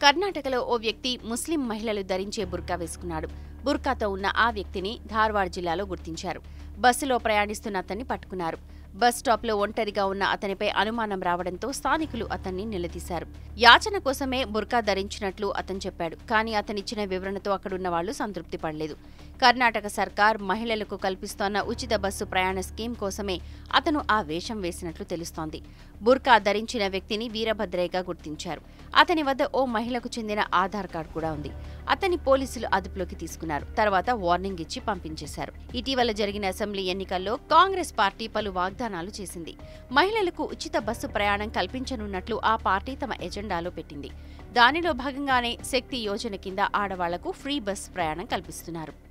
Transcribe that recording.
కర్ణాటకలో ఓ వ్యక్తి ముస్లిం మహిళలు ధరించే బుర్కా వేసుకున్నాడు బుర్కాతో ఉన్న ఆ వ్యక్తిని ధార్వాడ్ జిల్లాలో గుర్తించారు బస్సులో ప్రయాణిస్తున్న అతన్ని పట్టుకున్నారు బస్ స్టాప్లో ఒంటరిగా ఉన్న అతనిపై అనుమానం రావడంతో స్థానికులు అతన్ని నిలదీశారు యాచన కోసమే బుర్కా ధరించినట్లు అతను చెప్పాడు కానీ అతనిచ్చిన వివరణతో అక్కడున్న వాళ్లు సంతృప్తి పడలేదు కర్ణాటక సర్కార్ మహిళలకు కల్పిస్తోన్న ఉచిత బస్సు ప్రయాణ స్కీమ్ కోసమే అతను ఆ వేషం వేసినట్లు తెలుస్తోంది బుర్కా ధరించిన వ్యక్తిని వీరభద్రయ్యగా గుర్తించారు అతని వద్ద ఓ మహిళకు చెందిన ఆధార్ కార్డు కూడా ఉంది అతని పోలీసులు అదుపులోకి తీసుకున్నారు తర్వాత వార్నింగ్ ఇచ్చి పంపించేశారు ఇటీవల జరిగిన అసెంబ్లీ ఎన్నికల్లో కాంగ్రెస్ పార్టీ పలు వాగ్దానాలు చేసింది మహిళలకు ఉచిత బస్సు ప్రయాణం కల్పించనున్నట్లు ఆ పార్టీ తమ ఎజెండాలో పెట్టింది దానిలో భాగంగానే శక్తి యోజన కింద ఆడవాళ్లకు ఫ్రీ బస్ ప్రయాణం కల్పిస్తున్నారు